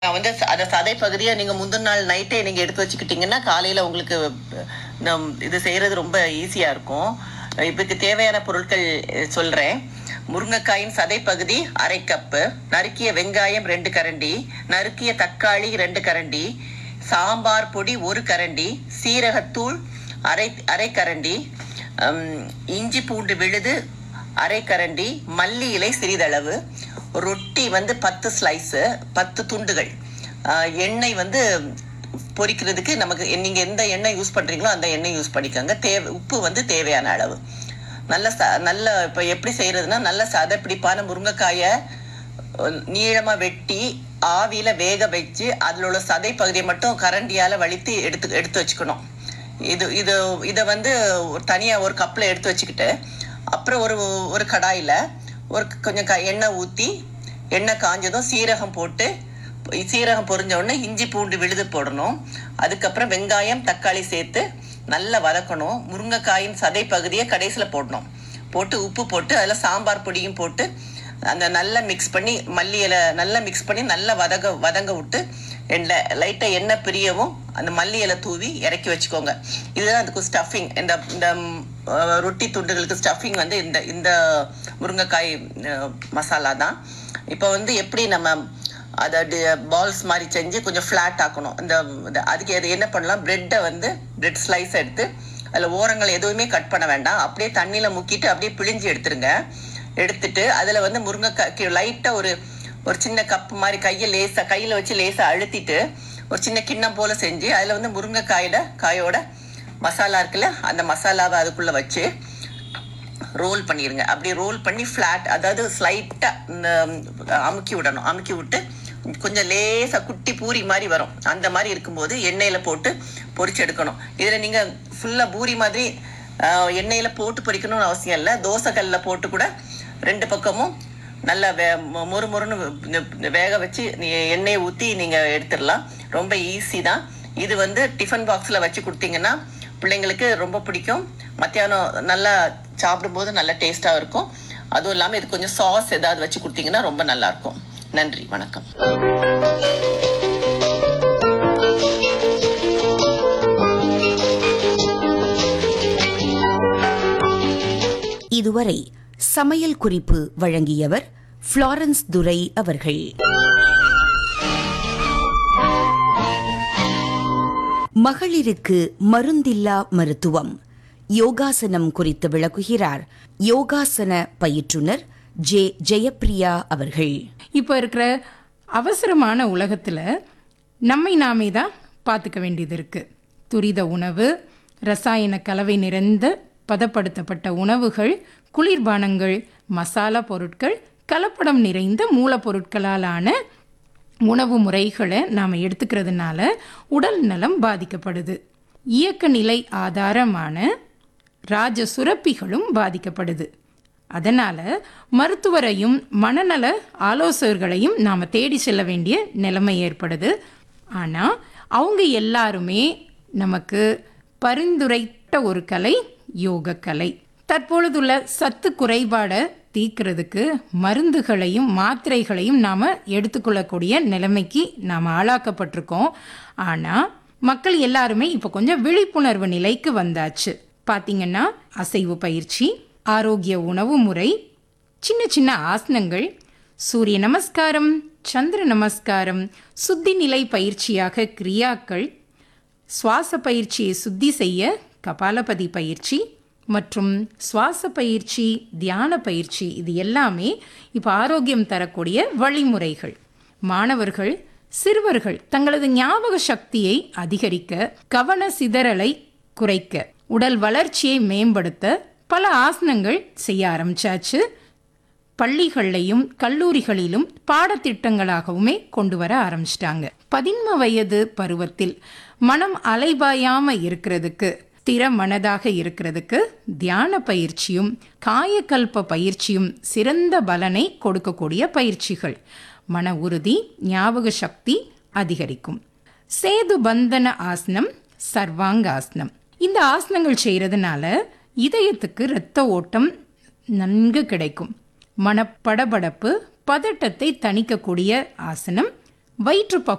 நான் வந்து ச- அந்த சதை பகுதியை நீங்க முந்தின நாள் நைட்டே நீங்க எடுத்து வச்சுக்கிட்டீங்கன்னா காலையில உங்களுக்கு இந்த இது செய்யறது ரொம்ப ஈஸியா இருக்கும் இதுக்கு தேவையான பொருட்கள் அஹ், சொல்றேன் முருங்கைக்காயின் சதை பகுதி அரை கப்பு நறுக்கிய வெங்காயம் ரெண்டு கரண்டி நறுக்கிய தக்காளி ரெண்டு கரண்டி சாம்பார் பொடி ஒரு கரண்டி சீரகத்தூள் அரை அரை கரண்டி ஹம், இஞ்சி பூண்டு விழுது அரை கரண்டி மல்லி இலை சிறிதளவு ரொட்டி வந்து பத்து ஸ்லைஸு பத்து துண்டுகள் ஆஹ் எண்ணெய் வந்து பொரிக்கிறதுக்கு நமக்கு நீங்க எந்த எண்ணெய் யூஸ் பண்றீங்களோ அந்த எண்ணெய் யூஸ் பண்ணிக்கோங்க தேவை உப்பு வந்து தேவையான அளவு நல்ல ச நல்ல இப்போ எப்படி செய்யறதுன்னா நல்ல சதப்பிடிப்பான முருங்கைக்காயை அஹ், நீளமா வெட்டி ஆவியில வேக வச்சு அதில் உள்ள சதை பகுதியை மட்டும் கரண்டியால வலித்து எடுத்து எடுத்து வச்சுக்கணும் இது இது இதை வந்து ஒரு தனியா ஒரு கப்பில் எடுத்து வச்சுக்கிட்டு அப்புறம் ஒரு ஒரு கடாயில ஒரு கொஞ்சம் க எண்ணெய் ஊற்றி எண்ணெய் காஞ்சதும் சீரகம் போட்டு சீரகம் பொரிஞ்ச உடனே இஞ்சி பூண்டு விழுது போடணும் அதுக்கப்புறம் வெங்காயம் தக்காளி சேர்த்து நல்லா வதக்கணும் முருங்கைக்காயின் சதை பகுதியை கடைசியில் போடணும் போட்டு உப்பு போட்டு அதில் சாம்பார் பொடியும் போட்டு அந்த நல்லா மிக்ஸ் பண்ணி மல்லி இலை நல்லா மிக்ஸ் பண்ணி நல்லா வதங்க வதங்க விட்டு எண்ணெய் லைட்டாக எண்ணெய் பிரியவும் அந்த மல்லி இலை தூவி இறக்கி வச்சுக்கோங்க இதுதான் அதுக்கு ஸ்டஃபிங் இந்த இந்த ம், அஹ், ரொட்டி துண்டுகளுக்கு ஸ்டஃபிங் வந்து இந்த இந்த முருங்கைக்காய் அஹ், மசாலா தான் இப்போ வந்து எப்படி நம்ம அதை பால்ஸ் மாதிரி செஞ்சு கொஞ்சம் ஃப்ளாட் ஆக்கணும் இந்த இந்த- அதுக்கு எது என்ன பண்ணலாம் பிரெட்டை வந்து பிரெட் ஸ்லைஸ் எடுத்து அதில் ஓரங்கள் எதுவுமே கட் பண்ண வேண்டாம் அப்படியே தண்ணியில் முக்கிட்டு அப்படியே பிழிஞ்சு எடுத்துருங்க எடுத்துட்டு அதில் வந்து முருங்கைக்காய் லைட்டாக ஒரு ஒரு சின்ன கப் மாதிரி கையை லேசாக கையில் வச்சு லேசாக அழுத்திட்டு ஒரு சின்ன கிண்ணம் போல் செஞ்சு அதில் வந்து முருங்கைக்காயோட காயோட மசாலா இருக்குல்ல அந்த மசாலாவை அதுக்குள்ளே வச்சு ரோல் பண்ணிடுங்க அப்படி ரோல் பண்ணி ஃப்ளாட் அதாவது ஸ்லைட்டாக இந்த அமுக்கி விடணும் அமுக்கி விட்டு கொஞ்சம் லேசாக குட்டி பூரி மாதிரி வரும் அந்த மாதிரி இருக்கும்போது எண்ணெயில் போட்டு பொரிச்சு எடுக்கணும் இதில் நீங்கள் ஃபுல்லாக பூரி மாதிரி எண்ணெயில் போட்டு பொரிக்கணும்னு அவசியம் இல்லை தோசைக்கல்லில் போட்டு கூட ரெண்டு பக்கமும் நல்லா வே மொ- மொறு மொறுன்னு வே- வேக வச்சு நீ எண்ணெயை ஊற்றி நீங்கள் எடுத்துடலாம் ரொம்ப ஈஸி தான் இது வந்து டிஃபன் பாக்ஸில் வச்சு கொடுத்தீங்கன்னா பிள்ளைங்களுக்கு ரொம்ப பிடிக்கும் மத்தியானம் நல்லா சாப்பிடும்போது நல்ல டேஸ்ட்டாக இருக்கும் அதுவும் இல்லாமல் இது கொஞ்சம் சாஸ் ஏதாவது வச்சு கொடுத்தீங்கன்னா ரொம்ப நல்லா இருக்கும் நன்றி வணக்கம் இதுவரை சமையல் குறிப்பு வழங்கியவர் ஃப்ளாரன்ஸ் துரை அவர்கள் மகளிருக்கு மருந்தில்லா மருத்துவம் யோகாசனம் குறித்து விளக்குகிறார் யோகாசன பயிற்றுனர் ஜே ஜெயப்பிரியா அவர்கள் இப்போ இருக்கிற அவசரமான உலகத்தில் நம்மை நாமே தான் பார்த்துக்க வேண்டியது இருக்குது துரித உணவு ரசாயன கலவை நிறைந்த பதப்படுத்தப்பட்ட உணவுகள் குளிர்பானங்கள் மசாலா பொருட்கள் கலப்படம் நிறைந்த மூலப்பொருட்களாலான உணவு முறைகளை நாம் எடுத்துக்கிறதுனால உடல் நலம் பாதிக்கப்படுது இயக்க நிலை ஆதாரமான ராஜ சுரப்பிகளும் பாதிக்கப்படுது அதனால மருத்துவரையும் மனநல ஆலோசகர்களையும் நாம் தேடி செல்ல வேண்டிய நிலைமை ஏற்படுது ஆனால் அவங்க எல்லாருமே நமக்கு பரிந்துரைத்த ஒரு கலை யோக கலை தற்பொழுதுள்ள சத்து குறைபாடை தீர்க்கிறதுக்கு மருந்துகளையும் மாத்திரைகளையும் நாம் எடுத்துக்கொள்ளக்கூடிய நிலைமைக்கு நாம் ஆளாக்கப்பட்டிருக்கோம் ஆனால் மக்கள் எல்லாருமே இப்போ கொஞ்சம் விழிப்புணர்வு நிலைக்கு வந்தாச்சு பார்த்தீங்கன்னா அசைவு பயிற்சி ஆரோக்கிய உணவு முறை சின்ன சின்ன ஆசனங்கள் சூரிய நமஸ்காரம் சந்திர நமஸ்காரம் சுத்தி நிலை பயிற்சியாக கிரியாக்கள் சுவாச பயிற்சியை சுத்தி செய்ய கபாலபதி பயிற்சி மற்றும் சுவாச பயிற்சி தியான பயிற்சி இது எல்லாமே இப்போ ஆரோக்கியம் தரக்கூடிய வழிமுறைகள் மாணவர்கள் சிறுவர்கள் தங்களது ஞாபக சக்தியை அதிகரிக்க கவன சிதறலை குறைக்க உடல் வளர்ச்சியை மேம்படுத்த பல ஆசனங்கள் செய்ய ஆரம்பிச்சாச்சு பள்ளிகள்லையும் கல்லூரிகளிலும் பாடத்திட்டங்களாகவுமே கொண்டு வர ஆரம்பிச்சிட்டாங்க பதின்ம வயது பருவத்தில் மனம் அலைபாயாம இருக்கிறதுக்கு ஸ்திர மனதாக இருக்கிறதுக்கு தியான பயிற்சியும் காயக்கல்ப பயிற்சியும் சிறந்த பலனை கொடுக்கக்கூடிய பயிற்சிகள் மன உறுதி ஞாபக சக்தி அதிகரிக்கும் சேது பந்தன ஆசனம் சர்வாங்க ஆசனம் இந்த ஆசனங்கள் செய்கிறதுனால இதயத்துக்கு இரத்த ஓட்டம் நன்கு கிடைக்கும் மனப்படபடப்பு பதட்டத்தை தணிக்கக்கூடிய ஆசனம் வயிற்று பக்கம்